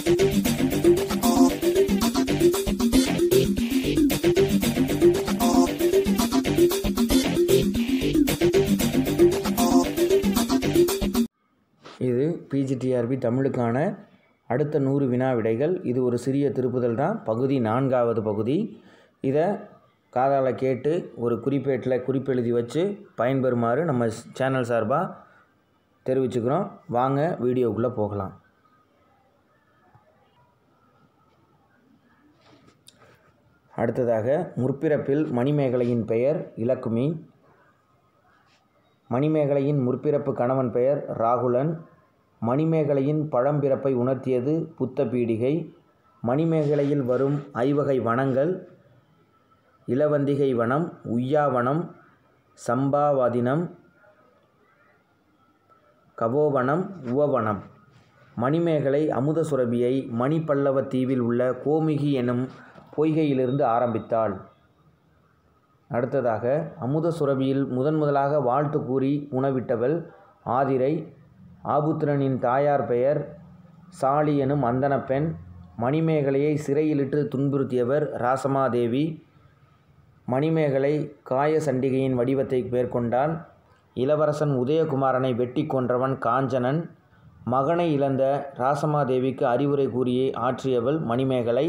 இது பிஜிடிஆர்பி தமிழுக்கான அடுத்த நூறு வினா விடைகள் இது ஒரு சிறிய திருப்புதல் தான் பகுதி நான்காவது பகுதி இதை காதால் கேட்டு ஒரு குறிப்பேட்டில் குறிப்பெழுதி வச்சு பயன்பெறுமாறு நம்ம சேனல் சார்பாக தெரிவிச்சுக்கிறோம் வாங்க வீடியோக்குள்ளே போகலாம் அடுத்ததாக முற்பிறப்பில் மணிமேகலையின் பெயர் இலக்குமி மணிமேகலையின் முற்பிறப்பு கணவன் பெயர் ராகுலன் மணிமேகலையின் பழம்பிறப்பை உணர்த்தியது புத்த பீடிகை மணிமேகலையில் வரும் ஐவகை வனங்கள் இளவந்திகை வனம் உய்யாவனம் சம்பாவதினம் கவோவனம் உவவனம் மணிமேகலை அமுத சுரபியை மணிப்பல்லவ தீவில் உள்ள கோமிகி எனும் பொய்கையிலிருந்து ஆரம்பித்தாள் அடுத்ததாக அமுத சுரபியில் முதன் முதலாக வாழ்த்து கூறி உணவிட்டவள் ஆதிரை ஆபுத்திரனின் தாயார் பெயர் சாலி எனும் அந்தன பெண் மணிமேகலையை சிறையிலிட்டு துன்புறுத்தியவர் ராசமாதேவி மணிமேகலை காய சண்டிகையின் வடிவத்தை மேற்கொண்டால் இளவரசன் உதயகுமாரனை வெட்டி கொன்றவன் காஞ்சனன் மகனை இழந்த ராசமாதேவிக்கு அறிவுரை கூறியே ஆற்றியவள் மணிமேகலை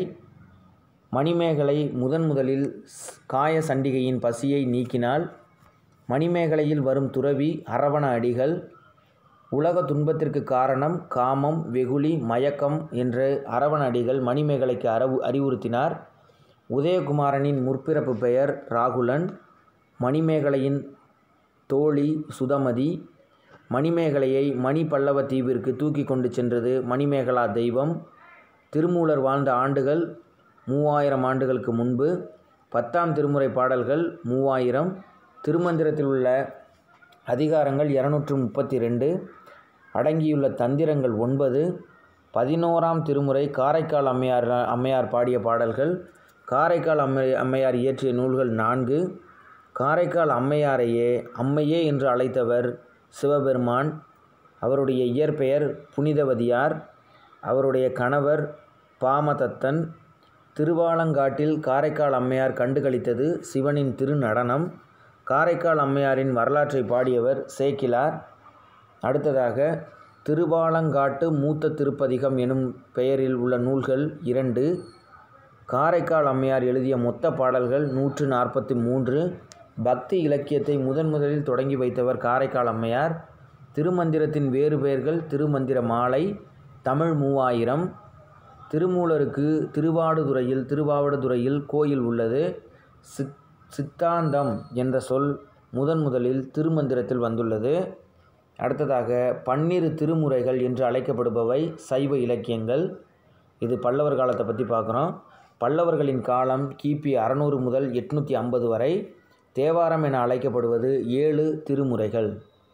மணிமேகலை முதன் முதலில் காய சண்டிகையின் பசியை நீக்கினாள் மணிமேகலையில் வரும் துறவி அரவண அடிகள் உலக துன்பத்திற்கு காரணம் காமம் வெகுளி மயக்கம் என்று அரவண அடிகள் மணிமேகலைக்கு அரவு அறிவுறுத்தினார் உதயகுமாரனின் முற்பிறப்பு பெயர் ராகுலன் மணிமேகலையின் தோழி சுதமதி மணிமேகலையை மணி பல்லவ தீவிற்கு தூக்கி கொண்டு சென்றது மணிமேகலா தெய்வம் திருமூலர் வாழ்ந்த ஆண்டுகள் மூவாயிரம் ஆண்டுகளுக்கு முன்பு பத்தாம் திருமுறை பாடல்கள் மூவாயிரம் திருமந்திரத்தில் உள்ள அதிகாரங்கள் இரநூற்று முப்பத்தி ரெண்டு அடங்கியுள்ள தந்திரங்கள் ஒன்பது பதினோராம் திருமுறை காரைக்கால் அம்மையார் அம்மையார் பாடிய பாடல்கள் காரைக்கால் அம்மை அம்மையார் இயற்றிய நூல்கள் நான்கு காரைக்கால் அம்மையாரையே அம்மையே என்று அழைத்தவர் சிவபெருமான் அவருடைய இயற்பெயர் புனிதவதியார் அவருடைய கணவர் பாமதத்தன் திருவாலங்காட்டில் காரைக்கால் அம்மையார் கண்டுகளித்தது சிவனின் திருநடனம் காரைக்கால் அம்மையாரின் வரலாற்றை பாடியவர் சேக்கிலார் அடுத்ததாக திருவாலங்காட்டு மூத்த திருப்பதிகம் எனும் பெயரில் உள்ள நூல்கள் இரண்டு காரைக்கால் அம்மையார் எழுதிய மொத்த பாடல்கள் நூற்று நாற்பத்தி மூன்று பக்தி இலக்கியத்தை முதன் முதலில் தொடங்கி வைத்தவர் காரைக்கால் அம்மையார் திருமந்திரத்தின் வேறு பெயர்கள் திருமந்திர மாலை தமிழ் மூவாயிரம் திருமூலருக்கு திருவாடுதுறையில் திருவாவடுதுறையில் கோயில் உள்ளது சித் சித்தாந்தம் என்ற சொல் முதன் முதலில் திருமந்திரத்தில் வந்துள்ளது அடுத்ததாக பன்னிரு திருமுறைகள் என்று அழைக்கப்படுபவை சைவ இலக்கியங்கள் இது பல்லவர் காலத்தை பற்றி பார்க்குறோம் பல்லவர்களின் காலம் கிபி அறநூறு முதல் எட்நூற்றி ஐம்பது வரை தேவாரம் என அழைக்கப்படுவது ஏழு திருமுறைகள்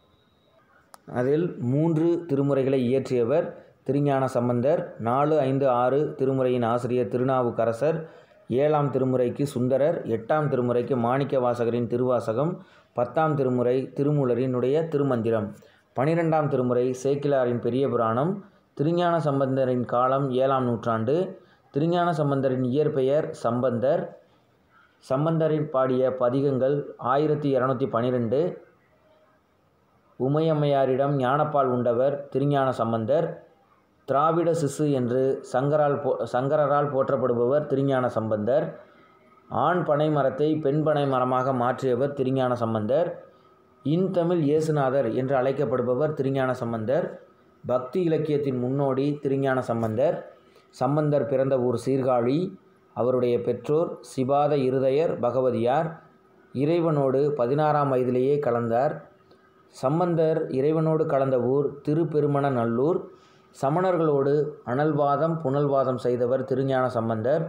அதில் மூன்று திருமுறைகளை இயற்றியவர் திருஞான சம்பந்தர் நாலு ஐந்து ஆறு திருமுறையின் ஆசிரியர் திருநாவுக்கரசர் ஏழாம் திருமுறைக்கு சுந்தரர் எட்டாம் திருமுறைக்கு மாணிக்க வாசகரின் திருவாசகம் பத்தாம் திருமுறை திருமூலரினுடைய திருமந்திரம் பனிரெண்டாம் திருமுறை சேக்கிலாரின் பெரிய புராணம் திருஞான சம்பந்தரின் காலம் ஏழாம் நூற்றாண்டு திருஞான சம்பந்தரின் இயற்பெயர் சம்பந்தர் சம்பந்தரின் பாடிய பதிகங்கள் ஆயிரத்தி இரநூத்தி பன்னிரெண்டு உமையம்மையாரிடம் ஞானப்பால் உண்டவர் திருஞான சம்பந்தர் திராவிட சிசு என்று சங்கரால் போ சங்கரரால் போற்றப்படுபவர் திருஞான சம்பந்தர் ஆண் பனை மரத்தை பெண் பனை மரமாக மாற்றியவர் திருஞான சம்பந்தர் இன்தமிழ் இயேசுநாதர் என்று அழைக்கப்படுபவர் திருஞான சம்பந்தர் பக்தி இலக்கியத்தின் முன்னோடி திருஞான சம்பந்தர் சம்பந்தர் பிறந்த ஊர் சீர்காழி அவருடைய பெற்றோர் சிபாத இருதயர் பகவதியார் இறைவனோடு பதினாறாம் வயதிலேயே கலந்தார் சம்பந்தர் இறைவனோடு கலந்த ஊர் திருப்பெருமண நல்லூர் சமணர்களோடு அனல்வாதம் புனல்வாதம் செய்தவர் திருஞான சம்பந்தர்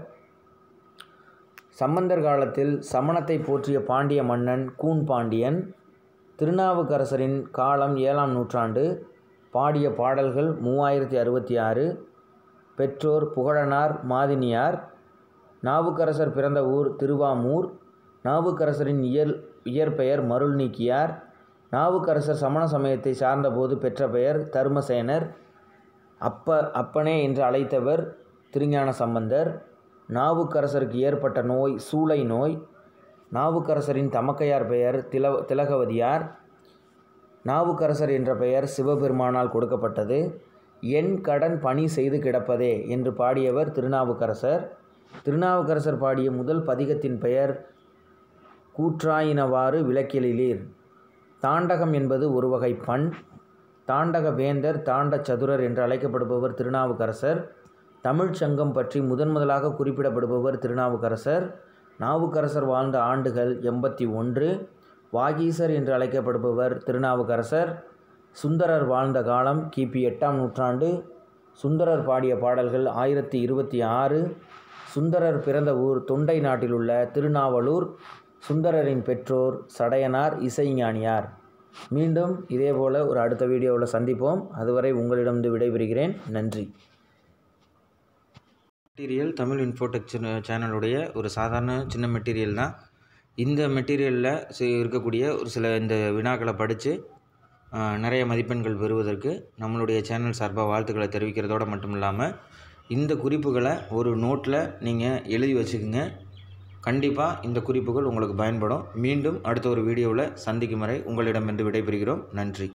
சம்பந்தர் காலத்தில் சமணத்தை போற்றிய பாண்டிய மன்னன் கூன் பாண்டியன் திருநாவுக்கரசரின் காலம் ஏழாம் நூற்றாண்டு பாடிய பாடல்கள் மூவாயிரத்தி அறுபத்தி ஆறு பெற்றோர் புகழனார் மாதினியார் நாவுக்கரசர் பிறந்த ஊர் திருவாமூர் நாவுக்கரசரின் இயல் இயற்பெயர் மருள் நீக்கியார் நாவுக்கரசர் சமண சமயத்தை சார்ந்தபோது பெற்ற பெயர் தர்மசேனர் அப்ப அப்பனே என்று அழைத்தவர் திருஞான சம்பந்தர் நாவுக்கரசருக்கு ஏற்பட்ட நோய் சூளை நோய் நாவுக்கரசரின் தமக்கையார் பெயர் தில திலகவதியார் நாவுக்கரசர் என்ற பெயர் சிவபெருமானால் கொடுக்கப்பட்டது என் கடன் பணி செய்து கிடப்பதே என்று பாடியவர் திருநாவுக்கரசர் திருநாவுக்கரசர் பாடிய முதல் பதிகத்தின் பெயர் கூற்றாயினவாறு விளக்கியலிலீர் தாண்டகம் என்பது ஒரு வகை பண் தாண்டக வேந்தர் தாண்ட சதுரர் என்று அழைக்கப்படுபவர் திருநாவுக்கரசர் தமிழ்ச் சங்கம் பற்றி முதன் முதலாக குறிப்பிடப்படுபவர் திருநாவுக்கரசர் நாவுக்கரசர் வாழ்ந்த ஆண்டுகள் எண்பத்தி ஒன்று வாகீசர் என்று அழைக்கப்படுபவர் திருநாவுக்கரசர் சுந்தரர் வாழ்ந்த காலம் கிபி எட்டாம் நூற்றாண்டு சுந்தரர் பாடிய பாடல்கள் ஆயிரத்தி இருபத்தி ஆறு சுந்தரர் பிறந்த ஊர் தொண்டை நாட்டில் உள்ள திருநாவலூர் சுந்தரரின் பெற்றோர் சடையனார் இசைஞானியார் மீண்டும் இதேபோல் ஒரு அடுத்த வீடியோவில் சந்திப்போம் அதுவரை உங்களிடம் விடைபெறுகிறேன் நன்றி மெட்டீரியல் தமிழ் இன்ஃபோடெக் சேனலுடைய ஒரு சாதாரண சின்ன மெட்டீரியல் தான் இந்த மெட்டீரியலில் இருக்கக்கூடிய ஒரு சில இந்த வினாக்களை படித்து நிறைய மதிப்பெண்கள் பெறுவதற்கு நம்மளுடைய சேனல் சார்பாக வாழ்த்துக்களை தெரிவிக்கிறதோடு மட்டும் இல்லாமல் இந்த குறிப்புகளை ஒரு நோட்டில் நீங்கள் எழுதி வச்சுக்கோங்க கண்டிப்பாக இந்த குறிப்புகள் உங்களுக்கு பயன்படும் மீண்டும் அடுத்த ஒரு வீடியோவில் சந்திக்கும் வரை உங்களிடமிருந்து விடைபெறுகிறோம் நன்றி